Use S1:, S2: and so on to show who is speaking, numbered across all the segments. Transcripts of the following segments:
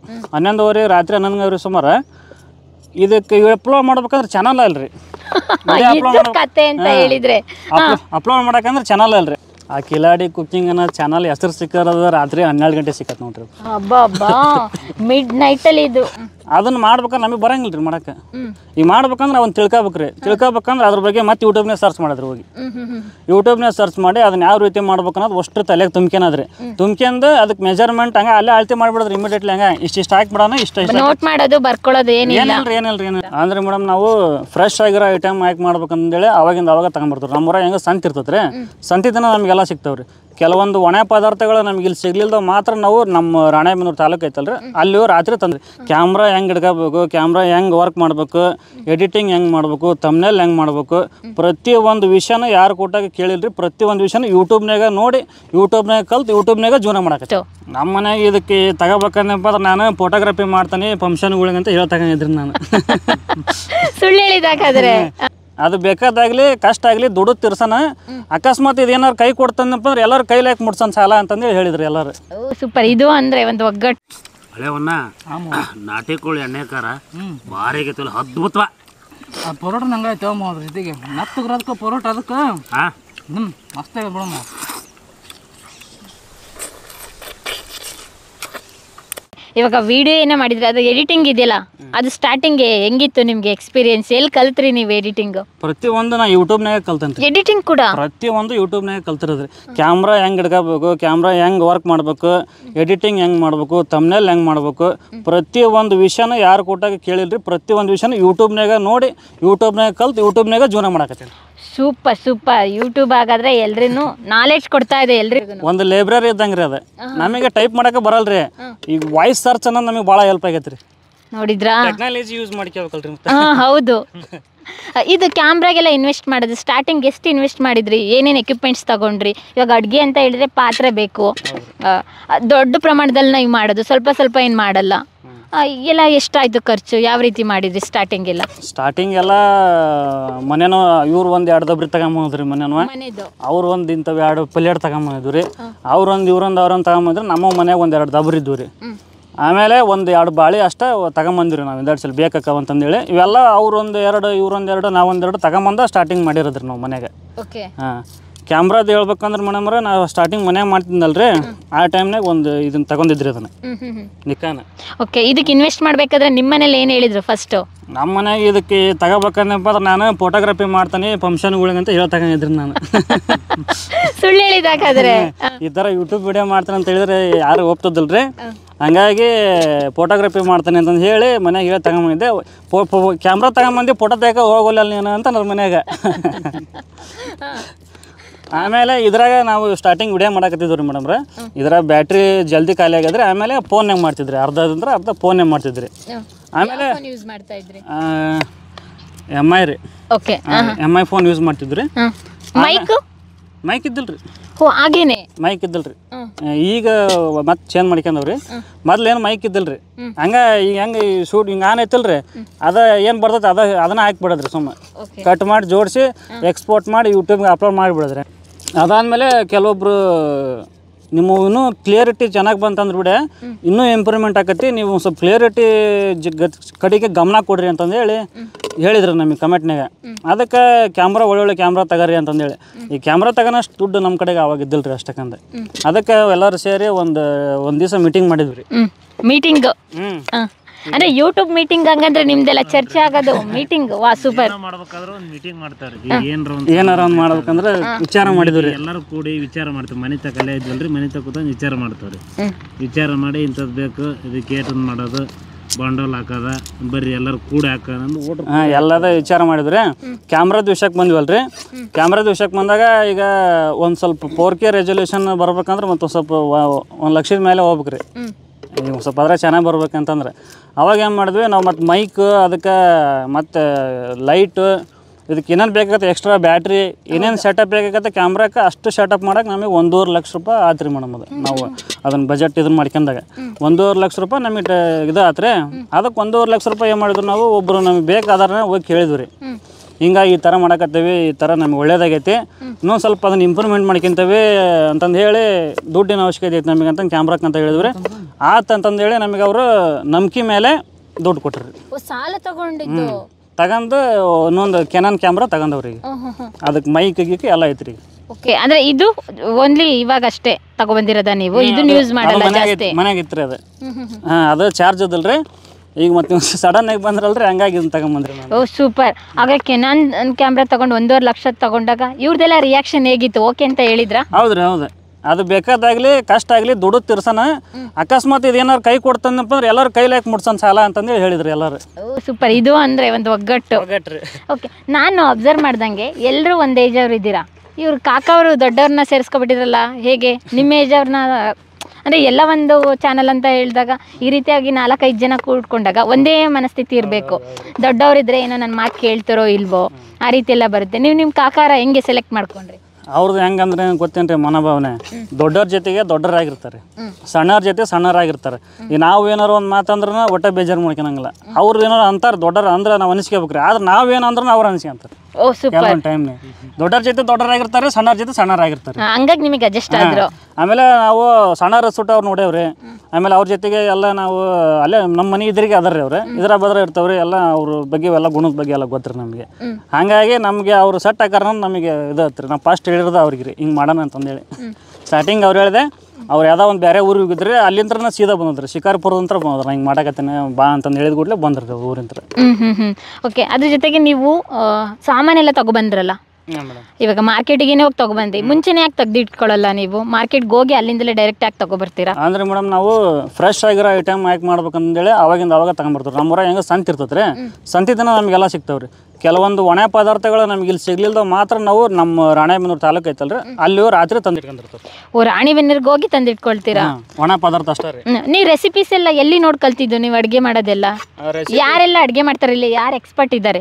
S1: ಹನ್ನೊಂದುವರೆ ರಾತ್ರಿ ಹನ್ನೊಂದುವರೆ ಸುಮಾರು ಇದಕ್ಕೆ ಅಪ್ಲೋಡ್ ಮಾಡ್ಬೇಕಂದ್ರೆ ಚಾನಲ್ ಅಲ್ರಿ
S2: ಇದು ಕತೆ ಅಂತ ಹೇಳಿದ್ರೆ
S1: ಅಪ್ಲೋಡ್ ಮಾಡಕಂದ್ರೆ ಚಾನಲ್ ಅಲ್ರಿ ಆ ಕಿಲಾಡಿ ಕುಕಿಂಗ್ ಅನ್ನೋ ಚಾನಲ್ ಹೆಸರು ಸಿಕ್ಕರದ ರಾತ್ರಿ ಹನ್ನೆರಡು ಗಂಟೆ ಸಿಕ್ಕತ್ ನೋಡ್ರಿ
S2: ಹಬ್ಬಾ ಹಬ್ಬಾ ಮಿಡ್ ನೈಟ್ ಅಲ್ಲಿ ಇದು
S1: ಅದನ್ನ ಮಾಡ್ಬೇಕಂದ್ರೆ ನಮಗೆ ಬರಂಗಿಲ್ಲ ರೀ ಮಾಡಕ್ಕೆ
S2: ಹ್ಮ್.
S1: ಈಗ ಮಾಡ್ಬೇಕಂದ್ರೆ ಅವ್ನು ತಿಳ್ಕೊಬೇಕ್ರಿ ತಿಳ್ಕೊಬೇಕಂದ್ರೆ ಅದ್ರ ಬಗ್ಗೆ ಮತ್ತೆ ಯೂಟ್ಯೂಬ್ನಾಗ ಸರ್ಚ್ ಮಾಡಿದ್ರು ಹೋಗಿ
S2: ಹ್ಮ್ ಹ್ಮ್ ಹ್ಮ್
S1: ಯೂಟ್ಯೂಬ್ನಾಗ ಸರ್ಚ್ ಮಾಡಿ ಅದನ್ನ ಯಾವ ರೀತಿ ಮಾಡ್ಬೇಕು ಅನ್ನೋದು ಅಷ್ಟು ತಲೆಗೆ ತುಂಬ್ಕೆನದ್ರಿ ತುಂಬ್ಕೆಂದು ಅದಕ್ಕೆ ಮೆಜರ್ಮೆಂಟ್ ಹಂಗೆ ಅಲ್ಲೇ ಅಳತೆ ಮಾಡಿಬಿಡೋದ್ರಿ ಇಮಿಡಿಯೇಟ್ಲಿ ಹಂಗೆ ಇಷ್ಟು ಇಷ್ಟು ಹಾಕ್ಬಿಡೋಣ ಇಷ್ಟ ಇಷ್ಟ
S2: ನೋಟ್ ಮಾಡೋದು ಬರ್ಕೊಳ್ಳೋದು ಏನಿಲ್ಲ
S1: ಏನಿಲ್ರಿ ಏನಿಲ್ರಿ ಏನಿಲ್ಲ ಅಂದ್ರೆ ಮೇಡಮ್ ನಾವು ಫ್ರೆಶ್ ಆಗಿರೋ ಐಟಮ್ ಹಾಕಿ ಮಾಡ್ಬೇಕಂದೇಳಿ ಅವಾಗಿಂದ ಅವಾಗ ತಗೊಂಬರ್ತೀವಿ ನಮ್ಮೂರ ಹೆಂಗೆ ಸಂತ ಇರ್ತೈತೆ ರೀ ಸಂತಿ ದಿನ ನಮಗೆಲ್ಲ ಸಿಗ್ತಾವ್ರಿ ಕೆಲವೊಂದು ಒಣ ಪದಾರ್ಥಗಳು ನಮ್ಗೆ ಇಲ್ಲಿ ಸಿಗ್ಲಿಲ್ದ ಮಾತ್ರ ನಾವು ನಮ್ಮ ರಾಣೆಬೆನ್ನೂರು ತಾಲೂಕು ಐತಲ್ರಿ ಅಲ್ಲಿ ರಾತ್ರಿ ತಂದ್ರಿ ಕ್ಯಾಮ್ರಾ ಹೆಂಗೆ ಹಿಡ್ಕೋಬೇಕು ಕ್ಯಾಮ್ರಾ ಹೆಂಗೆ ವರ್ಕ್ ಮಾಡಬೇಕು ಎಡಿಟಿಂಗ್ ಹೆಂಗೆ ಮಾಡಬೇಕು ತಮ್ನೆಲ್ ಹೆಂಗೆ ಮಾಡಬೇಕು ಪ್ರತಿ ಒಂದು ವಿಷಯನ ಯಾರು ಕೊಟ್ಟಾಗ ಕೇಳಿಲ್ರಿ ಪ್ರತಿ ಒಂದು ವಿಷಯನ ಯೂಟ್ಯೂಬ್ನಾಗ ನೋಡಿ ಯೂಟ್ಯೂಬ್ನಾಗ ಕಲ್ತು ಯೂಟ್ಯೂಬ್ನಾಗ ಜೀವನ ಮಾಡಕತ್ತೆ ನಮ್ಮ ಮನೆಗೆ ಇದಕ್ಕೆ ತಗೋಬೇಕಂದಪ್ಪ ಅಂದ್ರೆ ನಾನು ಫೋಟೋಗ್ರಫಿ ಮಾಡ್ತಾನೆ ಫಂಕ್ಷನ್ಗಳಿಗೆ ಅಂತ ಹೇಳಿ ತಗೊಂಡಿದ್ರಿ ನಾನು
S2: ಸುಳ್ಳು ಹೇಳಿದಾಗಾದ್ರೆ
S1: ಅದು ಬೇಕಾದಾಗ್ಲಿ ಕಷ್ಟ ಆಗಲಿ ದುಡ್ಡು ತಿರ್ಸನ ಅಕಸ್ಮಾತ್ ಇದೇನಾರು ಕೈ ಕೊಡ್ತಾನಪ್ಪ ಅಂದ್ರೆ ಎಲ್ಲರೂ ಕೈಲಿ ಹಾಕಿ ಮುಡ್ಸನ್ ಸಾಲ ಅಂತಂದೇಳಿ ಹೇಳಿದ್ರಿ ಎಲ್ಲರೂ
S2: ಸೂಪರ್ ಇದು ಅಂದ್ರೆ ಒಂದು ಒಗ್ಗಟ್ಟು
S3: ಹಳೆವನ್ನ ನಾಟಿ ಕೋಳಿ ಎಣ್ಣೆ ಖಾರ ಭಾರಿ ಆಗೈತಲ್ಲ ಅದ್ಭುತವ
S4: ಆ ಪರೋಟ ನಂಗೆ ಆಯ್ತು ಅಮ್ಮ ಅದ್ರ ಜೊತೆಗೆ ನತ್ತಗ್ರದಕ್ಕೆ ಪರೋಟ ಅದಕ್ಕೆ
S3: ಹಾ
S4: ಹ್ಞೂ ಮಸ್ತ್ ಆಗ್ಯದ ಬಿಡಮ್ಮ
S2: ಇವಾಗ ವಿಡಿಯೋ ಏನೋ ಮಾಡಿದ್ರೆ ಅದು ಎಡಿಟಿಂಗ್ ಇದೆಯಲ್ಲ ಅದು ಸ್ಟಾರ್ಟಿಂಗ್ ಹೆಂಗಿತ್ತು ನಿಮ್ಗೆ ಎಕ್ಸ್ಪೀರಿಯನ್ಸ್ ಎಲ್ಲಿ ಕಲ್ತ್ರಿ ನೀವು ಎಡಿಟಿಂಗ್
S1: ಪ್ರತಿಯೊಂದು ನಾ ಯೂಟ್ಯೂಬ್ನಾಗ ಕಲ್ತಂತ್ರಿ
S2: ಎಡಿಟಿಂಗ್ ಕೂಡ
S1: ಪ್ರತಿಯೊಂದು ಯೂಟ್ಯೂಬ್ನಾಗ ಕಲ್ತಿರೋದ್ರಿ ಕ್ಯಾಮ್ರಾ ಹೆಂಗೆ ಹಿಡ್ಕೋಬೇಕು ಕ್ಯಾಮ್ರಾ ಹೆಂಗೆ ವರ್ಕ್ ಮಾಡಬೇಕು ಎಡಿಟಿಂಗ್ ಹೆಂಗೆ ಮಾಡಬೇಕು ತಮ್ನೆಲ್ ಹೆಂಗೆ ಮಾಡಬೇಕು ಪ್ರತಿಯೊಂದು ವಿಷಯನ ಯಾರು ಕೊಟ್ಟಾಗ ಕೇಳಿಲ್ರಿ ಪ್ರತಿಯೊಂದು ವಿಷಯನ ಯೂಟ್ಯೂಬ್ನಾಗ ನೋಡಿ ಯೂಟ್ಯೂಬ್ನಾಗ ಕಲ್ತು ಯೂಟ್ಯೂಬ್ನಾಗ ಜೀವನ ಮಾಡಕತ್ತೀನಿ
S2: ಸೂಪರ್ ಸೂಪರ್ ಯೂಟ್ಯೂಬ್ ಆಗಾದ್ರೆ ಎಲ್ರಿಗೂ ನಾಲೆಡ್ಜ್ ಕೊಡ್ತಾ ಇದೆ ಎಲ್ರಿಗೂ
S1: ಒಂದು ಲೈಬ್ರರಿ ಇದ್ದಂಗೆ ರೀ ಅದು ನಮಗೆ ಟೈಪ್ ಮಾಡಕ್ಕೆ ಬರಲ್ರಿ ಈಗ ವಾಯ್ಸ್ ಸರ್ಚ್ ಅನ್ನೋದು ನಮಗೆ ಭಾಳ ಹೆಲ್ಪ್ ಆಗೈತೆ ರೀ
S2: ನೋಡಿದ್ರಾ
S1: ಟೆಕ್ನಾಲಜಿ ಯೂಸ್ ಮಾಡ್ಕೋಬೇಕಲ್ರಿ ಮತ್ತೆ
S2: ಹಾ ಹೌದು ಇದು ಕ್ಯಾಮ್ರಾಗೆಲ್ಲ ಇನ್ವೆಸ್ಟ್ ಮಾಡೋದು ಸ್ಟಾರ್ಟಿಂಗ್ ಎಷ್ಟು ಇನ್ವೆಸ್ಟ್ ಮಾಡಿದ್ರಿ ಏನೇನು ಎಕ್ವಿಪ್ಮೆಂಟ್ಸ್ ತಗೊಂಡ್ರಿ ಇವಾಗ ಅಡುಗೆ ಅಂತ ಹೇಳಿದ್ರೆ ಪಾತ್ರೆ ಬೇಕು ಆ, ದೊಡ್ಡ ಪ್ರಮಾಣದಲ್ಲಿ ನಾವು ಮಾಡೋದು ಸ್ವಲ್ಪ ಸ್ವಲ್ಪ ಏನು ಮಾಡಲ್ಲ ಆ, ಎಲ್ಲ ಎಷ್ಟಾಯ್ತು ಖರ್ಚು ಯಾವ ರೀತಿ ಮಾಡಿದ್ರಿ ಸ್ಟಾರ್ಟಿಂಗ್ ಎಲ್ಲ
S1: ಸ್ಟಾರ್ಟಿಂಗ್ ಎಲ್ಲ ಮನೇನೋ ಇವ್ರು ಒಂದು ಎರಡು ದಬ್ರಿ ತಗೊಂಬಂದ್ರಿ ಮನೇನೋ
S2: ಮನೆದು
S1: ಅವ್ರು ಒಂದು ಇಂಥವು ಎರಡು ಪ್ಲೇಟ್ ತಗೊಂಬಂದಿದ್ವು ರೀ ಅವ್ರೊಂದು ಇವ್ರೊಂದು ಅವ್ರೊಂದು ತಗೊಂಬಂದ್ರೆ ನಮ್ಮ ಮನೆಗೆ ಒಂದು ಎರಡು ದಬ್ರಿ ಇದ್ವು ರೀ ಆಮೇಲೆ ಒಂದು ಎರಡು ಬಾಳಿ ಅಷ್ಟೇ ತಗೊಂಬಂದಿರಿ ನಾವು ಒಂದೆರಡು ಸಲ ಬೇಕಾಕವ ಅಂತಂದೇಳಿ ಇವೆಲ್ಲ ಅವ್ರೊಂದು ಎರಡು ಇವ್ರೊಂದು ಎರಡು ನಾವೊಂದೆರಡು ತಗೊಂಬಂದ ಸ್ಟಾರ್ಟಿಂಗ್ ಮಾಡಿರೋದ್ರಿ ನಾವು ಮನೆಗೆ
S2: ಓಕೆ
S1: ಹಾಂ ಕ್ಯಾಮ್ರಾದ ಹೇಳ್ಬೇಕಂದ್ರೆ ಮೇಡಮ್ರೆ ನಾವು ಸ್ಟಾರ್ಟಿಂಗ್ ಮನ್ಯಾಗ ಮಾಡ್ತಿದ್ದಲ್ರಿ ಆ ಟೈಮ್ನಾಗ ಒಂದು ಇದನ್ನ ತಗೊಂಡಿದ್ರಿ ಅದನ್ನು
S2: ಹ್ಞೂ ಹ್ಞೂ ಹ್ಞೂ
S1: ನಿಕಾನ
S2: ಓಕೆ ಇದಕ್ಕೆ ಇನ್ವೆಸ್ಟ್ ಮಾಡಬೇಕಾದ್ರೆ ನಿಮ್ಮ ಮನೇಲಿ ಏನು ಹೇಳಿದ್ರು ಫಸ್ಟು
S1: ನಮ್ಮ ಮನ್ಯಾಗ ಇದಕ್ಕೆ ತಗೋಬೇಕಂದಪ್ಪ ಅಂದ್ರೆ ನಾನು ಫೋಟೋಗ್ರಫಿ ಮಾಡ್ತಾನೆ ಫಂಕ್ಷನ್ಗಳಿಗೆ ಅಂತ ಹೇಳಿ ತಗೊಂಡಿದ್ರಿ ನಾನು
S2: ಸುಳ್ಳು ಹೇಳಿದಾಗಾದ್ರೆ
S1: ಈ ಥರ ಯೂಟ್ಯೂಬ್ ವಿಡಿಯೋ ಮಾಡ್ತಾನೆ ಅಂತ ಹೇಳಿದ್ರೆ ಯಾರು ಒಪ್ತದಲ್ರಿ ಹಂಗಾಗಿ ಫೋಟೋಗ್ರಫಿ ಮಾಡ್ತಾನೆ ಅಂತಂದು ಹೇಳಿ ಮನ್ಯಾಗ ಹೇಳಿ ತಗೊಂಬಂದಿದ್ದೆ ಕ್ಯಾಮ್ರಾ ತಗೊಂಬಂದು ಫೋಟೋ ತೆಗ ಹೋಗೋಲ್ಲ ನೀನು ಅಂತ ನನ್ನ ಮನ್ಯಾಗ ಆಮೇಲೆ ಇದ್ರಾಗ ನಾವು ಸ್ಟಾರ್ಟಿಂಗ್ ವಿಡಿಯೋ ಮಾಡಕತ್ತಿದ್ವಿ ರೀ ಮೇಡಮ್ರೆ ಇದ್ರಾಗ ಬ್ಯಾಟ್ರಿ ಜಲ್ದಿ ಖಾಲಿ ಆಗಿದ್ರೆ ಆಮೇಲೆ ಫೋನ್ಯಾಗ ಮಾಡ್ತಿದ್ರಿ ಅರ್ಧ ಅಂದ್ರೆ ಅರ್ಧ ಫೋನ್ಯಾಗ ಮಾಡ್ತಿದ್ರಿ ಆಮೇಲೆ
S2: ಯೂಸ್ ಮಾಡ್ತಾ ಇದ್ರಿ
S1: ಎಮ್ ಐ ರೀ
S2: okay
S1: M I phone use ಮಾಡ್ತಿದ್ರಿ
S2: ಹಾಂ ಮೈಕು
S1: ಮೈಕ್ ಇದ್ದಿಲ್ರಿ
S2: ಓ ಹಾಗೇನೆ
S1: ಮೈಕ್ ಇದ್ದಿಲ್ರಿ
S2: ಹ್ಮ್.
S1: ಆ, ಈಗ ಮತ್ತೆ ಚೇಂಜ್ ಮಾಡ್ಕೊಂಡವ್ರಿ ಮೊದ್ಲು ಏನು ಮೈಕ್ ಇದ್ದಿಲ್ರಿ ಹಂಗ ಈಗ ಹೆಂಗೆ ಶೂಟ್ ಹಿಂಗೆ ಆನ್ ಐತಿಲ್ರಿ ಅದ ಏನು ಬರ್ತೈತೆ ಅದ ಅದನ್ನ ಹಾಕ್ಬಿಡೋದ್ರಿ ಸುಮ್ಮ
S2: ಓಕೆ
S1: ಕಟ್ ಮಾಡಿ ಜೋಡಿಸಿ ಎಕ್ಸ್ಪೋರ್ಟ್ ಮಾಡಿ ಯೂಟ್ಯೂಬ್ಗೆ ಅಪ್ಲೋಡ್ ಮಾಡಿಬಿಡೋದ್ರಿ ಅದಾದಮೇಲೆ ಕೆಲವೊಬ್ರು ನಿಮ್ಮ ಇನ್ನೂ ಕ್ಲಿಯರಿಟಿ ಚೆನ್ನಾಗಿ ಬಂತಂದ್ರೆ ಬಿಡ ಇನ್ನೂ ಇಂಪ್ರೂವ್ಮೆಂಟ್ ಆಕತಿ ನೀವು ಸ್ವಲ್ಪ ಕ್ಲಿಯರಿಟಿ ಕಡೆಗೆ ಗಮನ ಕೊಡ್ರಿ ಅಂತಂದು ಹೇಳಿ ಹೇಳಿದ್ರು ನಮಗೆ ಕಮೆಂಟ್ನಾಗ ಅದಕ್ಕೆ ಕ್ಯಾಮ್ರಾ ಒಳ್ಳೊಳ್ಳೆ ಕ್ಯಾಮ್ರಾ ತಗರಿ ಅಂತಂದೇಳಿ ಈ ಕ್ಯಾಮ್ರಾ ತಗೋನಷ್ಟು ದುಡ್ಡು ನಮ್ಮ ಕಡೆಗೆ ಅವಾಗ ಇದ್ದಿಲ್ರಿ ಅಷ್ಟಕ್ಕಂದ ಅದಕ್ಕೆ ಎಲ್ಲರೂ ಸೇರಿ ಒಂದು ಒಂದು ದಿವಸ ಮೀಟಿಂಗ್ ಮಾಡಿದ್ವಿ ರೀ
S2: ಹ್ಮ್ ಮೀಟಿಂಗ್
S1: ಹ್ಞೂ
S2: ಅಂದ್ರೆ ಯೂಟ್ಯೂಬ್ ಮೀಟಿಂಗ್ ಹಂಗಂದ್ರೆ ನಿಮ್ದೆಲ್ಲ ಚರ್ಚೆ ಆಗೋದು ಮೀಟಿಂಗ್ ವಾ ಸೂಪರ್
S3: ಮಾಡ್ಬೇಕಾದ್ರೆ ಒಂದು ಮೀಟಿಂಗ್ ಮಾಡ್ತಾರೆ ಈಗ ಏನ್ರ ಒಂದು
S1: ಏನಾರ ಒಂದು ಮಾಡ್ಬೇಕಂದ್ರೆ ವಿಚಾರ ಮಾಡಿದ್ವಿ ರೀ
S3: ಎಲ್ಲರೂ ಕೂಡಿ ವಿಚಾರ ಮಾಡ್ತೀವಿ ಮನೆ ತಕ ಅಲ್ಲೇ ಇದ್ವಲ್ರಿ ಮನೆ ತಕ ಕೂತಂಗೆ ವಿಚಾರ ಮಾಡ್ತಾರೆ ವಿಚಾರ ಮಾಡಿ ಇಂಥದ್ದು ಬೇಕು ಇದಕ್ಕೆ ಏಟನ್ ಮಾಡೋದು ಬಂಡಲ್ ಹಾಕೋದ ಬರ್ರಿ ಎಲ್ಲರೂ ಕೂಡಿ ಹಾಕೋದು ಓಟ್ರ್
S1: ಹಾಂ ಎಲ್ಲದ ವಿಚಾರ ಮಾಡಿದ್ರಿ ಕ್ಯಾಮ್ರಾದ ವಿಷಯಕ್ಕೆ ಬಂದ್ವಲ್ರಿ ಕ್ಯಾಮ್ರಾದ ವಿಷಯಕ್ಕೆ ಬಂದಾಗ ಈಗ ಒಂದು ಸ್ವಲ್ಪ ಫೋರ್ ಕೆ ರೆಸೊಲ್ಯೂಷನ್ ಬರ್ಬೇಕಂದ್ರೆ ಮತ್ತು ಸ್ವಲ್ಪ ಒಂದು ಲಕ್ಷದ ಮೇಲೆ ಹೋಗ್ಬೇಕ್ರಿ ಈಗ ಒಂದ್ ಸ್ವಲ್ಪ ಅದ್ರಾಗ ಚೆನ್ನಾಗಿ ಬರ್ಬೇಕಂತಂದ್ರೆ ಅವಾಗ ಏನು ಮಾಡಿದ್ವಿ ನಾವು ಮತ್ತು ಮೈಕ್ ಅದಕ್ಕೆ ಮತ್ತು ಲೈಟ್ ಇದಕ್ಕೆ ಏನೇನು ಬೇಕಾಗತ್ತೆ ಎಕ್ಸ್ಟ್ರಾ ಬ್ಯಾಟ್ರಿ ಏನೇನು ಸೆಟಪ್ ಬೇಕಾಗತ್ತೆ ಕ್ಯಾಮ್ರಾಕ್ಕೆ ಅಷ್ಟು ಸೆಟಪ್ ಮಾಡಕ್ಕೆ ನಮಗೆ ಒಂದೂವರೆ ಲಕ್ಷ ರೂಪಾಯಿ ಆತ್ರಿ ಮೇಡಮ್ ಅದು ನಾವು ಅದನ್ನ ಬಜೆಟ್ ಇದನ್ನ ಮಾಡ್ಕೊಂಡಾಗ ಒಂದೂವರೆ ಲಕ್ಷ ರೂಪಾಯಿ ನಮಗೆ ಇದು ಆತ್ರಿ ಅದಕ್ಕೆ ಒಂದೂವರೆ ಲಕ್ಷ ರೂಪಾಯಿ ಏನು ಮಾಡಿದ್ರು ನಾವು ಒಬ್ಬರು ನಮಗೆ ಬೇಕಾದ್ರೆ ಹೋಗಿ ಕೇಳಿದ್ವಿ ರೀ ಹಿಂಗಾಗಿ ಈ ಥರ ಮಾಡಕತ್ತೀವಿ ಈ ಥರ ನಮ್ಗೆ ಒಳ್ಳೇದಾಗೈತಿ ಇನ್ನೊಂದು ಸ್ವಲ್ಪ ಅದನ್ನ ಇಂಪ್ರೂವ್ಮೆಂಟ್ ಮಾಡ್ಕೊಂತೇವೆ ಅಂತಂದು ಹೇಳಿ ದುಡ್ಡಿನ ಅವಶ್ಯಕತೆ ಐತಿ ನಮಗೆ ಅಂತ ಕ್ಯಾಮ್ರಾಕ್ ಅಂತ ಹೇಳಿದ್ವಿ ಆತ ಅಂತಂದು ಹೇಳಿ ನಮಗೆ ಅವರು ನಂಬಿಕೆ ಮೇಲೆ ದುಡ್ಡು ಕೊಟ್ರಿ
S2: ಸಾಲ ತಗೊಂಡಿದ್ದು
S1: ತಗೊಂಡು ಇನ್ನೊಂದು ಕೆನಾನ್ ಕ್ಯಾಮ್ರಾ ತಗೊಂಡವ್ರಿಗೆ ಅದಕ್ಕೆ ಮೈಕ್ ಗಿಕ್ ಎಲ್ಲ ಐತ್ರಿ
S2: ಓಕೆ ಅಂದ್ರೆ ಇದು ಓನ್ಲಿ ಇವಾಗ ಅಷ್ಟೇ ತಗೊಬಂದಿರೋದ ನೀವು ಇದನ್ನ ಯೂಸ್ ಮಾಡಲ್ಲ ಜಾಸ್ತಿ
S1: ಮನ್ಯಾಗ ಇತ್ರಿ ಅದು ಹಾಂ ಅದು ಚಾರ್ಜ್ ಅದಲ್ರಿ ಈಗ ಮತ್ತೆ ಸಡನ್ ಆಗಿ ಬಂದ್ರಲ್ರಿ ಹಂಗಾಗಿ ಇದನ್ನ ತಗೊಂಬಂದ್ರಿ ನಾನು
S2: ಓ ಸೂಪರ್ ಆಗ ಕೆನಾನ್ ಕ್ಯಾಮ್ರಾ ತಗೊಂಡು ಒಂದೂವರೆ ಲಕ್ಷ ತಗೊಂಡಾಗ ಇವ್ರದೆಲ್ಲ ರಿಯಾಕ್ಷನ್ ಹೇಗಿತ್ತು ಓಕೆ ಅಂತ ಹೇಳಿದ್ರಾ
S1: ಹೌದ್ರಿ ಹೌದು ಅದು ಬೇಕಾದಾಗ್ಲಿ ಕಷ್ಟ ಆಗಲಿ ದುಡ್ಡು ತಿರ್ಸನ ಅಕಸ್ಮಾತ್ ಇದು ಏನಾರು ಕೈ ಕೊಡ್ತಂದಪ್ಪ ಅಂದ್ರೆ ಎಲ್ಲರೂ ಕೈಲಿ ಹಾಕಿ ಮುಡ್ಸನ್ ಸಾಲ ಅಂತಂದೇಳಿ ಹೇಳಿದ್ರಿ ಎಲ್ಲರೂ
S2: ಓ ಸೂಪರ್ ಇದು ಅಂದ್ರೆ ಒಂದು ಒಗ್ಗಟ್ಟು ಓಕೆ ನಾನು ಅಬ್ಸರ್ವ್ ಮಾಡ್ದಂಗೆ ಎಲ್ಲರೂ ಒಂದು ಏಜ್ ಅವ್ರು ಇದ್ದೀರಾ ಇವ್ರು ಕಾಕ ಅವರು ದೊಡ್ಡವ್ರನ್ನ ಸೇರಿಸ್ಕೊಬಿಟ್ಟಿದ್ರಲ್ಲ ಹೇಗೆ ನಿಮ್ಮ ಏಜ್ ಅವ್ರನ್ನ ಅಂದರೆ ಎಲ್ಲ ಒಂದು ಚಾನಲ್ ಅಂತ ಹೇಳಿದಾಗ ಈ ರೀತಿಯಾಗಿ ನಾಲ್ಕೈದು ಜನ ಕೂಡ್ಕೊಂಡಾಗ ಒಂದೇ ಮನಸ್ಥಿತಿ ಇರಬೇಕು ದೊಡ್ಡವರಿದ್ರೆ ಏನೋ ನನ್ನ ಮಾತು ಕೇಳ್ತಾರೋ ಇಲ್ವೋ ಆ ರೀತಿ ಎಲ್ಲ ಬರುತ್ತೆ ನೀವು ನಿಮ್ಮ ಕಾಕಾರ ಹೆಂಗೆ ಸೆಲೆಕ್ಟ್ ಮಾಡ್ಕೊಂಡ್ರಿ
S1: ಅವ್ರದ್ದು ಹೆಂಗಂದ್ರೆ ಗೊತ್ತೇನ್ರಿ ಮನೋಭಾವನೆ ದೊಡ್ಡವ್ರ ಜೊತೆಗೆ ದೊಡ್ಡರಾಗಿರ್ತಾರೆ ಸಣ್ಣವ್ರ ಜೊತೆ ಸಣ್ಣರಾಗಿರ್ತಾರೆ ಈ ನಾವು ಏನಾರು ಒಂದು ಮಾತಂದ್ರೆ ಒಟ್ಟ ಬೇಜಾರು ಮಾಡ್ಕೊಳಂಗಿಲ್ಲ ಅವ್ರು ಏನಾರು ಅಂತಾರೆ ದೊಡ್ಡರ ಅಂದ್ರೆ ನಾವು ಅನಿಸ್ಕೋಬೇಕ್ರಿ ಆದ್ರೆ ನಾವೇನಂದ್ರೆ ಅವ್ರು ಅನಿಸ್ಕೊಂತಾರೆ
S2: ಓ ಸೂಪರ್
S1: ಕೆಲವೊಂದು ಟೈಮ್ನಾಗ ದೊಡ್ಡವ್ರ ಜೊತೆ ದೊಡ್ಡರಾಗಿರ್ತಾರೆ ಸಣ್ಣವ್ರ ಜೊತೆ ಸಣ್ಣರಾಗಿರ್ತಾರೆ
S2: ಹಂಗಾಗಿ ನಿಮಗೆ ಅಡ್ಜಸ್ಟ್ ಆದ್ರು
S1: ಆಮೇಲೆ ನಾವು ಸಣ್ಣ ಸುಟ್ಟು ಅವ್ರು ನೋಡ್ಯಾವ್ರಿ ಆಮೇಲೆ ಅವ್ರ ಜೊತೆಗೆ ಎಲ್ಲ ನಾವು ಅಲ್ಲೇ ನಮ್ಮ ಮನೆ ಇದ್ರಿಗೆ ಅದಾರ್ರಿ ಅವ್ರು ಇದ್ರ ಬದ್ರ ಇರ್ತಾವ್ರಿ ಎಲ್ಲ ಅವ್ರ ಬಗ್ಗೆ ಎಲ್ಲ ಗುಣದ ಬಗ್ಗೆ ಎಲ್ಲ ಗೊತ್ತಿರಿ ನಮಗೆ ಹಾಗಾಗಿ ನಮಗೆ ಅವ್ರು ಸೆಟ್ ಆಕಾರ ನಮಗೆ ಇದು ಹತ್ರಿ ನಾವು ಫಸ್ಟ್ ಹೇಳಿರೋದು ಅವ್ರಿಗೆ ರೀ ಹಿಂಗೆ ಮಾಡೋಣ ಅಂತಂದೇಳಿ ಸ್ಟಾರ್ಟಿಂಗ್ ಅವ್ರು ಹೇಳಿದೆ ಅವ್ರು ಯಾವುದೋ ಒಂದು ಬೇರೆ ಊರಿಗೆ ಹೋಗಿದ್ರಿ ಅಲ್ಲಿಂತ್ರನ ಸೀದಾ ಬಂದದ್ರಿ ಶಿಕಾರ್ಪುರದಂತ್ರ ಬಂದ್ರ ಹಿಂಗೆ ಮಾಡಕತ್ತೀನಿ ಬಾ ಅಂತಂದು ಹೇಳಿದ ಕೂಡಲೇ ಬಂದ್ರಿ ಅವ್ರು ಊರಿಂತ್ರ
S2: ಹ್ಮ್ ಹ್ಮ್ ಹ್ಮ್ ಓಕೆ ಅದ್ರ ಜೊತೆಗೆ ನೀವು ಆ, ಸಾಮಾನೆಲ್ಲ ತಗೊಬಂದ್ರಲ್ಲ ಇವಾಗ ಮಾರ್ಕೆಟಿಗೆ ಹೋಗಿ ತಗೊಬಂದ್ರಿ ಮುಂಚೆನೇ ಯಾಕೆ ತೆಗ್ದು ಇಟ್ಕೊಳ್ಳಲ್ಲ ನೀವು ಮಾರ್ಕೆಟ್ಗೆ ಹೋಗಿ ಅಲ್ಲಿಂದಲೇ ಡೈರೆಕ್ಟ್ ಆಗಿ ತಗೊಬರ್ತೀರಾ
S1: ಅಂದ್ರೆ ಮೇಡಮ್ ನಾವು ಫ್ರೆಶ್ ಆಗಿರೋ ಐಟಮ್ ಯಾಕೆ ಮಾಡ್ಬೇಕಂದೇಳಿ ಅವಾಗಿಂದ ಅವಾಗ ತಗೊಂಡ್ಬರ್ತೀವಿ ನಮ್ಮೂರ ಹೆಂಗೆ ಸಂತಿ ಇರ್ತೈತೆ ರೀ ಸಂತಿ ದಿನ ನಮಗೆಲ್ಲ ಸಿಗ್ತಾವ್ರಿ ಕೆಲವೊಂದು ಒಣ ಪದಾರ್ಥಗಳು ನಮ್ಗೆ ಇಲ್ಲಿ ಸಿಗ್ಲಿಲ್ದ ಮಾತ್ರ ನಾವು ನಮ್ಮ ರಾಣೆಬೆನ್ನೂರು ತಾಲೂಕು ಐತಲ್ರಿ ಅಲ್ಲಿ ರಾತ್ರಿ ತಂದು ಇಟ್ಕೊಂಡಿರ್ತೀವಿ
S2: ಓ ರಾಣಿಬೆನ್ನೂರಿಗೆ ಹೋಗಿ ತಂದಿಟ್ಕೊಳ್ತೀರಾ
S1: ಹಾಂ ಒಣ ಪದಾರ್ಥ ಅಷ್ಟೇ ರೀ
S2: ಹ್ಮ್. ನೀವು ರೆಸಿಪೀಸ್ ಎಲ್ಲ ಎಲ್ಲಿ ನೋಡಿ ಕಲ್ತಿದ್ದು ನೀವು ಅಡುಗೆ ಮಾಡೋದೆಲ್ಲ ಯಾರೆಲ್ಲ ಅಡುಗೆ ಮಾಡ್ತಾರೆ ಇಲ್ಲಿ ಯಾರು ಎಕ್ಸ್ಪರ್ಟ್ ಇದ್ದಾರೆ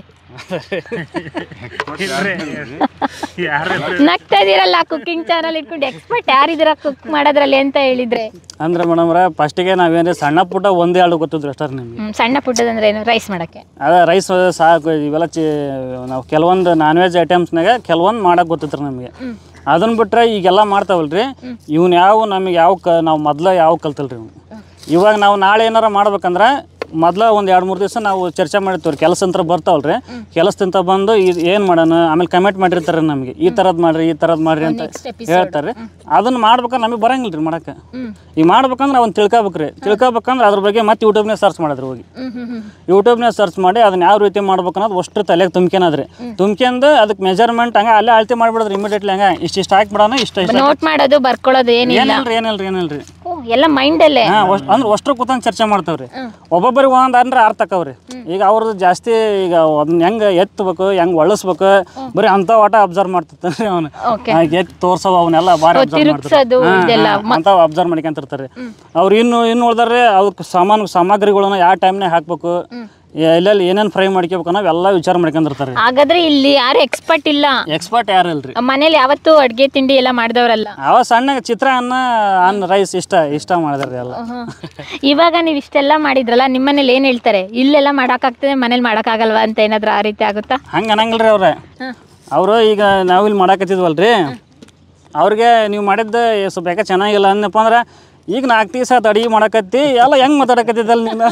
S2: ನಗ್ತಾ ಇದೀರಲ್ಲ ಕುಕಿಂಗ್ ಚಾನಲ್ ಇಟ್ಕೊಂಡು ಎಕ್ಸ್ಪರ್ಟ್ ಯಾರಿದ್ದೀರಾ ಕುಕ್ ಮಾಡೋದ್ರಲ್ಲಿ ಅಂತ ಹೇಳಿದ್ರೆ
S1: ಅಂದ್ರೆ ಮೇಡಮ್ರ ಫಸ್ಟಿಗೆ ನಾವೇನ್ರಿ ಸಣ್ಣ ಪುಟ್ಟ ಒಂದೇ ಎರಡು ಗೊತ್ತಿದ್ರು ಅಷ್ಟೇ ರೀ ನಿಮಗೆ
S2: ಹ್ಮ್, ಸಣ್ಣ ಪುಟ್ಟದಂದ್ರೆ ಏನು ರೈಸ್ ಮಾಡಕ್ಕೆ
S1: ಅದೇ ರೈಸ್ ಸಾಕು ಇವೆಲ್ಲ ಚಿ ನಾವು ಕೆಲವೊಂದು ನಾನ್ ವೆಜ್ ಐಟಮ್ಸ್ನಾಗ ಕೆಲವೊಂದು ಮಾಡಕ್ಕೆ ಗೊತ್ತಿತ್ತು ನಮಗೆ ಅದನ್ನ ಬಿಟ್ರೆ ಈಗೆಲ್ಲ ಮಾಡ್ತಾವಲ್ರಿ ಇವ್ನ ಯಾವ ನಮಗೆ ಯಾವ ಕ ನಾವು ಮೊದ್ಲ ಯಾವ ಕಲ್ತಲ್ರಿ ಇವ್ನು ಇವಾಗ ನಾವು ನಾಳೆ ಏನಾರ ಮಾಡ್ಬೇಕಂದ್ರೆ ಮೊದ್ಲ ಒಂದು ಎರಡು ಮೂರು ದಿವಸ ನಾವು ಚರ್ಚೆ ಮಾಡಿರ್ತೀವಿ ಕೆಲಸ ಅಂತ ಬರ್ತಾವಲ್ರಿ ಕೆಲಸದಿಂದ ಬಂದು ಇದು ಏನು ಮಾಡೋಣ ಆಮೇಲೆ ಕಮೆಂಟ್ ಮಾಡಿರ್ತಾರೆ ನಮಗೆ ಈ ಥರದ್ದು ಮಾಡ್ರಿ ಈ ಥರದ್ದು ಮಾಡ್ರಿ ಅಂತ ಹೇಳ್ತಾರೆ ಅದನ್ನ ಮಾಡ್ಬೇಕಂದ್ರೆ ನಮಗೆ ಬರಂಗಿಲ್ಲ ರೀ ಮಾಡಕ್ಕೆ ಈಗ ಮಾಡ್ಬೇಕಂದ್ರೆ ಅವ್ನು ತಿಳ್ಕೊಬೇಕ್ರಿ ತಿಳ್ಕೊಬೇಕಂದ್ರೆ ಅದ್ರ ಬಗ್ಗೆ ಮತ್ತೆ ಯೂಟ್ಯೂಬ್ನಾಗ ಸರ್ಚ್ ಮಾಡಿದ್ರು ಹೋಗಿ ಯೂಟ್ಯೂಬ್ನಾಗ ಸರ್ಚ್ ಮಾಡಿ ಅದನ್ನ ಯಾವ ರೀತಿ ಮಾಡ್ಬೇಕು ಅನ್ನೋದು ಅಷ್ಟು ತಲೆಗೆ ತುಂಬ್ಕೊನದ್ರಿ ತುಂಬ್ಕೊಂಡು ಅದಕ್ಕೆ ಮೆಜರ್ಮೆಂಟ್ ಹಂಗೆ ಅಲ್ಲೇ ಅಳತೆ ಮಾಡಿಬಿಡೋದ್ರಿ ಇಮಿಡಿಯೇಟ್ಲಿ ಹಂಗೆ ಇಷ್ಟು ಇಷ್ಟು ಹಾಕ್ಬಿಡೋಣ ಇಷ್ಟ ಇಷ್ಟ
S2: ನೋಟ್ ಮಾಡೋದು ಬರ್ಕೊಳ್ಳೋದು ಏನಿಲ್ಲ
S1: ಏನಿಲ್ರಿ ಏನಿಲ್ರಿ ಏನಿಲ್ರಿ
S2: ಓ ಎಲ್ಲ ಮೈಂಡಲ್ಲೇ
S1: ಹಾ ಅಷ್ಟ್- ಅಂದ್ರೆ ಅಷ್ಟ್ರ ಕೂತಂದು ಚರ್ಚೆ ಮಾಡ್ತಾವ್ರಿ ಒಬ್ಬೊಬ್ಬರಿಗೆ ಒಂದೊಂದು ಅಂದ್ರೆ ಅರ್ಥ ಆಕವ್ರಿ ಈಗ ಅವ್ರದ್ದು ಜಾಸ್ತಿ ಈಗ ಅದನ್ನ ಹೆಂಗೆ ಎತ್ತಬೇಕು ಹೆಂಗೆ ಒಳಸ್ಬೇಕು ಬರೀ ಅಂತ ಒಟ ಅಬ್ಸರ್ವ್ ಮಾಡ್ತಿರ್ತಾನೆ ಅವನು
S2: Okay.
S1: ಎತ್ತು ತೋರ್ಸವ ಅವನ್ನೆಲ್ಲ ಭಾರಿ ಅಬ್ಸರ್ವ್
S2: ತಿರುಗ್ಸೋದು ಇದೆಲ್ಲ
S1: ಅಂತ ಅಬ್ಸರ್ವ್ ಮಾಡ್ಕೊಂತಿರ್ತಾರೆ ಅವ್ರು ಇನ್ನು ಇನ್ನು ಉಳ್ದಾರೆ ಅವಕ್ಕೆ ಸಾಮಾನು ಸಾಮಗ್ರಿಗಳನ್ನ ಯಾವ ಟೈಮ್ನಾಗ ಹಾಕ್ಬೇಕು ಎಲ್ಲೆಲ್ಲಿ ಏನೇನು ಫ್ರೈ ಮಾಡ್ಕೋಬೇಕು ಅನ್ನೋ ಎಲ್ಲ ವಿಚಾರ ಮಾಡ್ಕೊಂಡಿರ್ತಾರೆ
S2: ಹಾಗಾದ್ರೆ ಇಲ್ಲಿ ಯಾರು ಎಕ್ಸ್ಪರ್ಟ್ ಇಲ್ಲ
S1: ಎಕ್ಸ್ಪರ್ಟ್ ಯಾರು ಇಲ್ರಿ
S2: ಮನೇಲಿ ಯಾವತ್ತೂ ಅಡ್ಗೆ ತಿಂಡಿ ಎಲ್ಲ ಮಾಡಿದವರಲ್ಲ
S1: ಅವ ಸಣ್ಣ ಚಿತ್ರಾನ್ನ ಅನ್ನ ರೈಸ್ ಇಷ್ಟ ಇಷ್ಟ ಮಾಡಿದ್ರಿ ಎಲ್ಲ
S2: ಇವಾಗ ನೀವು ಇಷ್ಟೆಲ್ಲ ಮಾಡಿದ್ರಲ್ಲ ನಿಮ್ಮನೇಲಿ ಏನ್ ಹೇಳ್ತಾರೆ ಇಲ್ಲೆಲ್ಲ ಮಾಡಕ್ಕಾಗ್ತದೆ ಮನೇಲಿ ಮಾಡಕ್ಕಾಗಲ್ವಾ ಅಂತ ಏನಾದ್ರು ಆ ರೀತಿ ಆಗುತ್ತಾ
S1: ಹಂಗೆ ಅನ್ನಂಗಿಲ್ರಿ ಅವ್ರೆ ಅವರು ಈಗ ನಾವು ಇಲ್ಲಿ ಮಾಡಾಕತ್ತಿದ್ವಲ್ರಿ ಅವ್ರಿಗೆ ನೀವು ಮಾಡಿದ್ದ ಏ ಸ್ವಲ್ಪ ಯಾಕೆ ಚೆನ್ನಾಗಿಲ್ಲ ಅಂದಪ್ಪ ಅಂದ್ರೆ ಈಗ ನಾಲ್ಕು ದಿವಸ ಆತು ಅಡಿಗೆ ಮಾಡಕತ್ತಿ ಎಲ್ಲ ಹೆಂಗೆ ಮಾತಾಡಕತ್ತಿದ್ದಲ್ಲ ನೀನು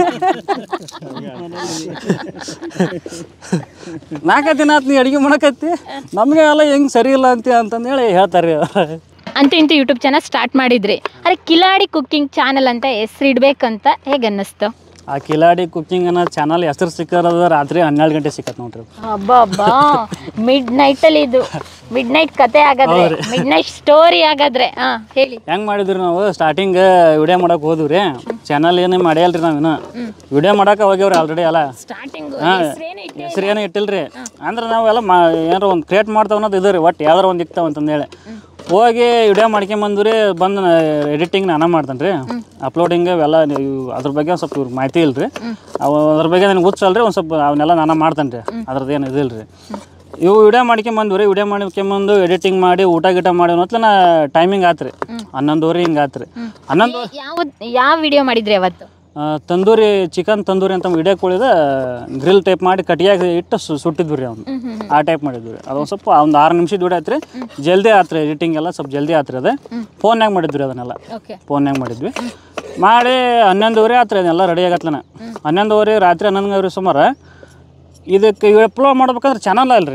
S1: ನಾಲ್ಕು ದಿನ ಆತು ನೀ ಅಡಿಗೆ ಮಾಡಕತ್ತಿ ನಮಗೆ ಎಲ್ಲ ಹೆಂಗೆ ಸರಿ ಇಲ್ಲ ಅಂತ ಅಂತಂದೇಳಿ ಹೇಳ್ತಾರೆ ಅವ್ರು.
S2: ಅಂತೂ ಇಂತೂ ಯೂಟ್ಯೂಬ್ ಚಾನಲ್ ಸ್ಟಾರ್ಟ್ ಮಾಡಿದ್ರಿ ಅರೆ ಕಿಲಾಡಿ ಕುಕ್ಕಿಂಗ್ ಚಾನಲ್ ಅಂತ ಹೆಸರು ಇಡ್ಬೇಕಂತ ಹೇಗೆ ಅನ್ನಿಸ್ತು
S1: ಆ ಕಿಲಾಡಿ ಕುಕ್ಕಿಂಗ್ ಅನ್ನೋ ಚಾನಲ್ ಹೆಸರು ಸಿಕ್ಕಿರೋದು ರಾತ್ರಿ ಹನ್ನೆರಡು ಗಂಟೆ ಸಿಕ್ಕತ್ ನೋಡ್ರಿ
S2: ಅಬ್ಬಾ ಅಬ್ಬಾ ಮಿಡ್ ನೈಟ್ ಅಲ್ಲಿ ಇದು ಮಿಡ್ ನೈಟ್ ಕತೆ ಆಗಾದ್ರೆ ಮಿಡ್ ನೈಟ್ ಸ್ಟೋರಿ ಆಗಾದ್ರೆ ಹಾ ಹೇಳಿ
S1: ಹೆಂಗ್ ಮಾಡಿದ್ರಿ ನಾವು ಸ್ಟಾರ್ಟಿಂಗ್ ವಿಡಿಯೋ ಮಾಡಕ್ ಹೋದ್ವಿ ಚಾನಲ್ ಏನು ಮಾಡ್ಯಲ್ರಿ ನಾವಿನ್ನು ವಿಡಿಯೋ ಮಾಡಕ್ಕೆ ಹೋಗ್ಯಾವ್ರಿ ಆಲ್ರೆಡಿ ಎಲ್ಲ
S2: ಸ್ಟಾರ್ಟಿಂಗ್
S1: ಹೆಸರು ಏನು ಇಟ್ಟಿಲ್ರಿ ಅಂದ್ರೆ ನಾವೆಲ್ಲ ಮಾ ಏನಾರ ಒಂದು ಕ್ರಿಯೇಟ್ ಮಾಡ್ತಾವ ಅನ್ನೋದು ಇದು ರೀ ಒಟ್ಟು ಯಾವ್ದಾರ ಒಂದು ಇಕ್ತಾವ ಅಂತಂದೇಳಿ ಹೋಗಿ ವಿಡಿಯೋ ಮಾಡ್ಕೊಂಬಂದು ರೀ ಬಂದು ಎಡಿಟಿಂಗ್ ನಾನೇ ಮಾಡ್ತೇನೆ ರೀ ಅಪ್ಲೋಡಿಂಗ್ ಇವೆಲ್ಲ ನೀವು ಅದ್ರ ಬಗ್ಗೆ ಒಂದು ಸ್ವಲ್ಪ ಇವ್ರಿಗೆ ಮಾಹಿತಿ ಇಲ್ರಿ ಅವು ಅದ್ರ ಬಗ್ಗೆ ನನಗೆ ಗೊತ್ತಲ್ರಿ ಒಂದು ಸ್ವಲ್ಪ ಅವನ್ನೆಲ್ಲ ನಾನೇ ಮಾಡ್ತೇನೆ ರೀ ಅದ್ರದ್ದು ಏನು ಇದಿಲ್ಲ ರೀ ಇವು ವಿಡಿಯೋ ಮಾಡ್ಕೊಂಬಂದ್ವಿ ರೀ ವಿಡಿಯೋ ಮಾಡ್ಕೊಂಬಂದು ಎಡಿಟಿಂಗ್ ಮಾಡಿ ಊಟ ಗೀಟ ಮಾಡಿ ಅನ್ನೋತ್ಲೆ ನಾ ಟೈಮಿಂಗ್ ಆತ್ರಿ ಹನ್ನೊಂದುವರೆ ಹಿಂಗೆ ಆತ್ರಿ ಹನ್ನೊಂದು
S2: ಯಾವ ಯಾವ ವಿಡಿಯೋ ಮಾಡಿದ್ರಿ ಅವತ್ತು
S1: ಆ, ತಂದೂರಿ ಚಿಕನ್ ತಂದೂರಿ ಅಂತ ಇಡೇ ಕೋಳಿದ ಗ್ರಿಲ್ ಟೈಪ್ ಮಾಡಿ ಕಟ್ಟಿಯಾಗಿ ಇಟ್ಟು ಸು ಸುಟ್ಟಿದ್ವಿ ರೀ ಅವ್ನು ಆ ಟೈಪ್ ಮಾಡಿದ್ವಿ ರೀ ಅದೊಂದು ಸ್ವಲ್ಪ ಒಂದು ಆರು ನಿಮಿಷದ ವಿಡಿಯೋ ಆಯ್ತು ರೀ ಜಲ್ದಿ ಆತ್ರಿ ಎಡಿಟಿಂಗ್ ಎಲ್ಲ ಸ್ವಲ್ಪ ಜಲ್ದಿ ಆತ್ರಿ ಅದು ಫೋನ್ಯಾಗ ಮಾಡಿದ್ವಿ ರೀ ಅದನ್ನೆಲ್ಲ
S2: ಓಕೆ
S1: ಫೋನ್ಯಾಗ ಮಾಡಿದ್ವಿ ಮಾಡಿ ಹನ್ನೊಂದುವರೆ ಆತ್ರಿ ಅದನ್ನೆಲ್ಲ ರೆಡಿ ಆಗತ್ಲನ ಹನ್ನೊಂದುವರೆ ರಾತ್ರಿ ಹನ್ನೊಂದು ಗಂಟೆ ಸುಮಾರು ಇದಕ್ಕೆ ಅಪ್ಲೋಡ್ ಮಾಡ್ಬೇಕಂದ್ರೆ ಚಾನಲ್ ಅಲ್ರಿ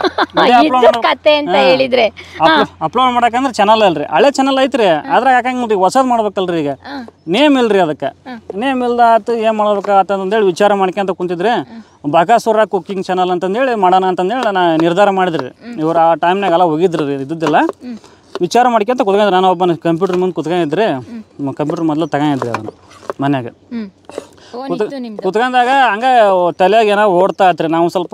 S2: ಇದು ಕತೆ ಅಂತ ಹೇಳಿದ್ರೆ
S1: ಅಪ್ಲೋಡ್ ಮಾಡಕಂದ್ರೆ ಚಾನಲ್ ಅಲ್ರಿ ಹಳೆ ಚಾನಲ್ ಐತ್ರಿ ಅದ್ರಾಗ ಹಾಕಂಗಿಲ್ರಿ ಹೊಸದ್ ಮಾಡ್ಬೇಕಲ್ರಿ ಈಗ ನೇಮ್ ಇಲ್ರಿ ಅದಕ್ಕೆ ನೇಮ್ ಇಲ್ದ ಆತು ಏನ್ ಮಾಡ್ಬೇಕು ಅಂತಂದೇಳಿ ವಿಚಾರ ಮಾಡ್ಕೊಂತ ಕುಂತಿದ್ರಿ ಬಕಾಸುರ ಕುಕಿಂಗ್ ಚಾನಲ್ ಅಂತಂದೇಳಿ ಮಾಡೋಣ ಅಂತಂದೇಳಿ ನಾ ನಿರ್ಧಾರ ಮಾಡಿದ್ರಿ ಇವ್ರು ಆ ಟೈಮ್ನಾಗ ಎಲ್ಲ ಹೋಗಿದ್ರಿ ಇದ್ದಿದ್ದಿಲ್ಲ ವಿಚಾರ ಮಾಡ್ಕೊಂತ ಕುತ್ಕೊಂಡಿದ್ರಿ ನಾನು ಒಬ್ಬನ ಕಂಪ್ಯೂಟರ್ ಮುಂದೆ ಕುತ್ಕೊಂಡಿದ್ರಿ ಕಂಪ್ಯೂಟರ್ ಮೊದಲು ತಗೊಂಡಿದ್ರಿ ಅದನ್ನು ಮನ್ಯಾಗ
S2: ಹ್ಮ್ ಫೋನ್ ಇತ್ತು ನಿಮ್ದು
S1: ಕುತ್ಕೊಂಡಾಗ ಹಂಗ ತಲೆಯಾಗ ಏನೋ ಓಡ್ತಾ ಇತ್ರಿ ನಾವು ಸ್ವಲ್ಪ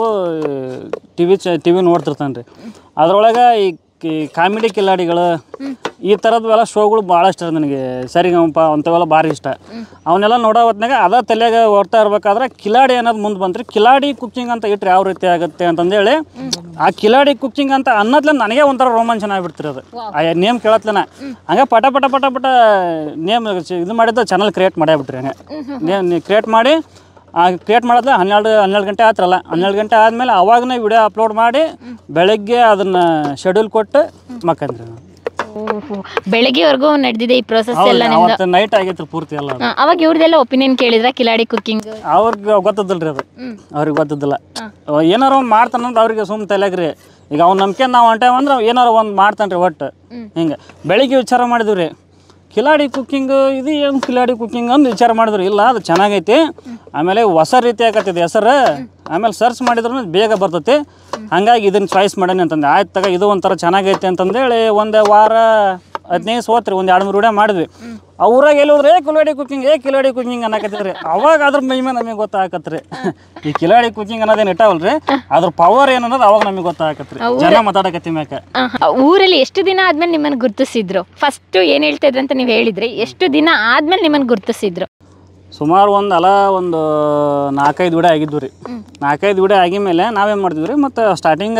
S1: ಟಿ ವಿ ಚ ಟಿ ವಿ ನೋಡ್ತಿರ್ತಾನೆ ರೀ ಅದ್ರೊಳಗೆ ಈ ಕಿ- ಕಾಮಿಡಿ ಕಿಲಾಡಿಗಳು ಈ ಥರದ್ವೆಲ್ಲ ಶೋಗಳು ಭಾಳ ಇಷ್ಟ ರೀ ನನಗೆ ಸರಿಗಮಪ ಅಂಥವೆಲ್ಲ ಭಾರಿ ಇಷ್ಟ ಅವನ್ನೆಲ್ಲ ನೋಡೋ ಹೊತ್ನಾಗ ಅದ ತಲೆಯಾಗ ಓಡ್ತಾ ಇರ್ಬೇಕಾದ್ರೆ ಕಿಲಾಡಿ ಅನ್ನೋದು ಮುಂದೆ ಬಂತ್ರಿ ಕಿಲಾಡಿ ಕುಕಿಂಗ್ ಅಂತ ಇಟ್ರೆ ಯಾವ ರೀತಿ ಆಗುತ್ತೆ ಅಂತಂದೇಳಿ ಆ ಕಿಲಾಡಿ ಕುಕಿಂಗ್ ಅಂತ ಅನ್ನೋದ್ಲೆ ನನಗೆ ಒಂಥರ ರೋಮಾಂಚನ ಆಗ್ಬಿಡ್ತಿರಿ ಅದು ಆ ನೇಮ್ ಕೇಳತ್ಲನ ಹಂಗೆ ಪಟ ಪಟ ಪಟ ಪಟ ನೇಮ್ ಇದು ಮಾಡಿದ್ದು ಚಾನಲ್ ಕ್ರಿಯೇಟ್ ಮಾಡ್ಯಾಬಿಟ್ರಿ ಹಂಗೆ ನೇಮ್ ಕ್ರಿಯೇಟ್ ಮಾಡಿ ಆ ಕ್ರಿಯೇಟ್ ಮಾಡಿದ್ರೆ ಹನ್ನೆರಡು ಹನ್ನೆರಡು ಗಂಟೆ ಆತ್ರಲ್ಲ ಹನ್ನೆರಡು ಗಂಟೆ ಆದಮೇಲೆ ಅವಾಗನೇ ವಿಡಿಯೋ ಅಪ್ಲೋಡ್ ಮಾಡಿ ಬೆಳಗ್ಗೆ ಅದನ್ನು ಶೆಡ್ಯೂಲ್ ಕೊಟ್ಟು ಮಕ್ಕಂದ್ರಿ ನಾನು
S2: ಓಹೋ ಬೆಳಗ್ಗೆವರೆಗೂ ನಡೆದಿದೆ ಈ ಪ್ರೊಸೆಸ್ ಎಲ್ಲ ನಿಮ್ದು
S1: ಅವತ್ತು ನೈಟ್ ಆಗೈತ್ರಿ ಪೂರ್ತಿ ಎಲ್ಲ
S2: ಆ, ಅವಾಗ ಇವ್ರದೆಲ್ಲ ಒಪಿನಿಯನ್ ಕೇಳಿದ್ರ ಕಿಲಾಡಿ ಕುಕಿಂಗ್
S1: ಅವ್ರಿಗೆ ಗೊತ್ತದಿಲ್ರಿ ಅದು ಅವ್ರಿಗೆ ಗೊತ್ತದಿಲ್ಲ ಅವ ಏನಾರ ಒಂದು ಮಾಡ್ತಾನಂತ ಅವ್ರಿಗೆ ಸುಮ್ಮ ತಲೆಗ್ರಿ ಈಗ ಅವ್ನ ನಂಬಿಕೆ ನಾವು ಹೊಂಟೇವ ಅಂದ್ರೆ ಅವ ಏನಾರ ಒಂದು ಮಾಡ್ತಾನೆ ರೀ ಒಟ್ಟು ಹಿಂಗೆ ಬೆಳಿಗ್ಗೆ ವಿಚಾರ ಮಾಡಿದ್ವಿ ರೀ ಕಿಲಾಡಿ ಕುಕ್ಕಿಂಗ್ ಇದು ಏನು ಕಿಲಾಡಿ ಕುಕ್ಕಿಂಗ್ ಅಂತ ವಿಚಾರ ಮಾಡಿದ್ರು ಇಲ್ಲ ಅದು ಚೆನ್ನಾಗೈತಿ ಆಮೇಲೆ ಹೊಸ ರೀತಿ ಆಗತ್ತಿದೆ ಹೆಸರು ಆಮೇಲೆ ಸರ್ಚ್ ಮಾಡಿದ್ರು ಬೇಗ ಬರ್ತೈತಿ ಹಂಗಾಗಿ ಇದನ್ನ ಚಾಯ್ಸ್ ಮಾಡೇನಿ ಅಂತಂದೆ ಆಯ್ತು ತಗ ಇದು ಒಂಥರ ಚೆನ್ನಾಗೈತಿ ಅಂತಂದೇಳಿ ಒಂದು ವಾರ ಹದಿನೈದು ಸೋತ್ರಿ ಒಂದು ಎರಡು ಮೂರು ವಿಡಿಯೋ ಮಾಡಿದ್ವಿ ಅವ್ರಾಗ ಎಲ್ಲಿ ಹೋದ್ರೆ ಏ ಕಿಲಾಡಿ ಕುಕಿಂಗ್ ಏ ಕಿಲಾಡಿ ಕುಕಿಂಗ್ ಅನ್ನಕತ್ತಿದ್ರಿ ಅವಾಗ ಅದ್ರ ಮಹಿಮೆ ನಮಗೆ ಗೊತ್ತಾಗತ್ರಿ ಈ ಕಿಲಾಡಿ ಕುಕಿಂಗ್ ಅನ್ನೋದೇನು ಇಟ್ಟಾವಲ್ರಿ ಅದ್ರ ಪವರ್ ಏನು ಅನ್ನೋದು ಅವಾಗ ನಮಗೆ ಗೊತ್ತಾಗತ್ರಿ ಜನ ಮಾತಾಡಕತ್ತಿ ಮ್ಯಾಕ
S2: ಊರಲ್ಲಿ ಎಷ್ಟು ದಿನ ಆದ್ಮೇಲೆ ನಿಮ್ಮನ್ನ ಗುರ್ತಿಸಿದ್ರು ಫಸ್ಟ್ ಏನ್ ಹೇಳ್ತಾ ಇದ್ರು ಅಂತ ನೀವು ಹೇಳಿದ್ರಿ ಎಷ್ಟು ದಿನ ಆದ್ಮೇಲೆ ನಿಮ್ಮನ್ನ ಗುರ್ತಿಸಿದ್ರು
S1: ಸುಮಾರು ಒಂದು ಅಲ ಒಂದು ನಾಲ್ಕೈದು ವಿಡಿಯೋ ಆಗಿದ್ವು ರೀ ನಾಲ್ಕೈದು ವಿಡಿಯೋ ಆಗಿದ್ಮೇಲೆ ನಾವೇನು ಮಾಡ್ತಿದ್ವಿ ರೀ ಮತ್ತು ಸ್ಟಾರ್ಟಿಂಗ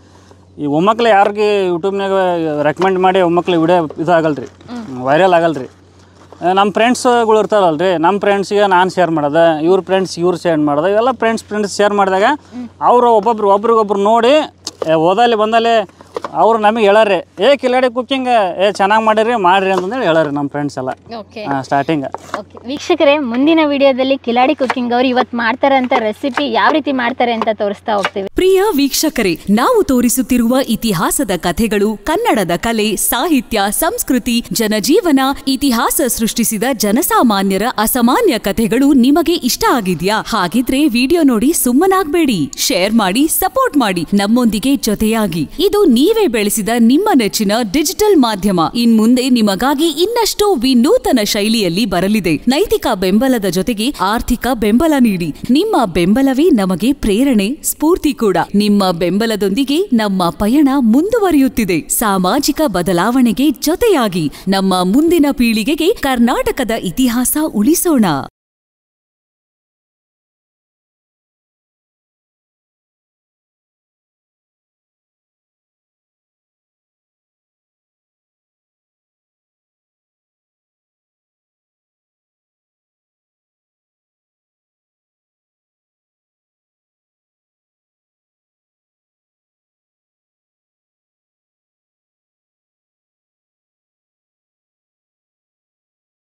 S1: ಈ ಒಮ್ಮಕ್ಳು ಯಾರಿಗೆ ಯೂಟ್ಯೂಬ್ನಾಗ ರೆಕಮೆಂಡ್ ಮಾಡಿ ಒಮ್ಮಕ್ಳು ವಿಡಿಯೋ ಇದು ಆಗಲ್ಲ ರೀ ವೈರಲ್ ಆಗಲ್ಲ ರೀ ನಮ್ಮ ಫ್ರೆಂಡ್ಸ್ಗಳು ಇರ್ತಾರಲ್ಲ ರೀ ನಮ್ಮ ಫ್ರೆಂಡ್ಸಿಗೆ ನಾನು ಶೇರ್ ಮಾಡೋದು ಇವ್ರ ಫ್ರೆಂಡ್ಸ್ ಇವ್ರು ಶೇರ್ ಮಾಡೋದು ಇವೆಲ್ಲ ಫ್ರೆಂಡ್ಸ್ ಫ್ರೆಂಡ್ಸ್ ಶೇರ್ ಮಾಡಿದಾಗ ಅವರು ಒಬ್ಬೊಬ್ರು ಒಬ್ರಿಗೊಬ್ರು ನೋಡಿ ಏ, ಹೋದಲ್ಲಿ ಬಂದಲ್ಲಿ ಅವ್ರು ನಮಗೆ ಹೇಳಾರಿ ಏ ಕಿಲಾಡಿ ಕುಕ್ಕಿಂಗ್ ಏ ಚೆನ್ನಾಗಿ ಮಾಡಿರಿ ಮಾಡಿರಿ ಅಂತಂದೇಳಿ ಹೇಳಾರಿ ನಮ್ಮ ಫ್ರೆಂಡ್ಸ್ ಎಲ್ಲ
S2: ಓಕೆ
S1: ಸ್ಟಾರ್ಟಿಂಗ್
S2: ಓಕೆ ವೀಕ್ಷಕರೇ ಮುಂದಿನ ವಿಡಿಯೋದಲ್ಲಿ ಕಿಲಾಡಿ ಕುಕಿಂಗ್ ಅವ್ರು ಇವತ್ತು ಮಾಡ್ತಾರಂತ ರೆಸಿಪಿ ಯಾವ ರೀತಿ ಮಾಡ್ತಾರೆ ಅಂತ ತೋರಿಸ್ತಾ ಹೋಗ್ತೀವಿ
S5: ಪ್ರಿಯ ವೀಕ್ಷಕರೇ ನಾವು ತೋರಿಸುತ್ತಿರುವ ಇತಿಹಾಸದ ಕಥೆಗಳು ಕನ್ನಡದ ಕಲೆ ಸಾಹಿತ್ಯ ಸಂಸ್ಕೃತಿ ಜನಜೀವನ ಇತಿಹಾಸ ಸೃಷ್ಟಿಸಿದ ಜನಸಾಮಾನ್ಯರ ಅಸಾಮಾನ್ಯ ಕಥೆಗಳು ನಿಮಗೆ ಇಷ್ಟ ಆಗಿದ್ಯಾ ಹಾಗಿದ್ರೆ ವಿಡಿಯೋ ನೋಡಿ ಸುಮ್ಮನಾಗ್ಬೇಡಿ ಶೇರ್ ಮಾಡಿ ಸಪೋರ್ಟ್ ಮಾಡಿ ನಮ್ಮೊಂದಿಗೆ ಜೊತೆಯಾಗಿ ಇದು ನೀವೇ ಬೆಳೆಸಿದ ನಿಮ್ಮ ನೆಚ್ಚಿನ ಡಿಜಿಟಲ್ ಮಾಧ್ಯಮ ಇನ್ ಮುಂದೆ ನಿಮಗಾಗಿ ಇನ್ನಷ್ಟು ವಿನೂತನ ಶೈಲಿಯಲ್ಲಿ ಬರಲಿದೆ ನೈತಿಕ ಬೆಂಬಲದ ಜೊತೆಗೆ ಆರ್ಥಿಕ ಬೆಂಬಲ ನೀಡಿ ನಿಮ್ಮ ಬೆಂಬಲವೇ ನಮಗೆ ಪ್ರೇರಣೆ ಸ್ಫೂರ್ತಿ ಕೂಡ ನಿಮ್ಮ ಬೆಂಬಲದೊಂದಿಗೆ ನಮ್ಮ ಪಯಣ ಮುಂದುವರಿಯುತ್ತಿದೆ ಸಾಮಾಜಿಕ ಬದಲಾವಣೆಗೆ ಜೊತೆಯಾಗಿ ನಮ್ಮ ಮುಂದಿನ ಪೀಳಿಗೆಗೆ ಕರ್ನಾಟಕದ ಇತಿಹಾಸ ಉಳಿಸೋಣ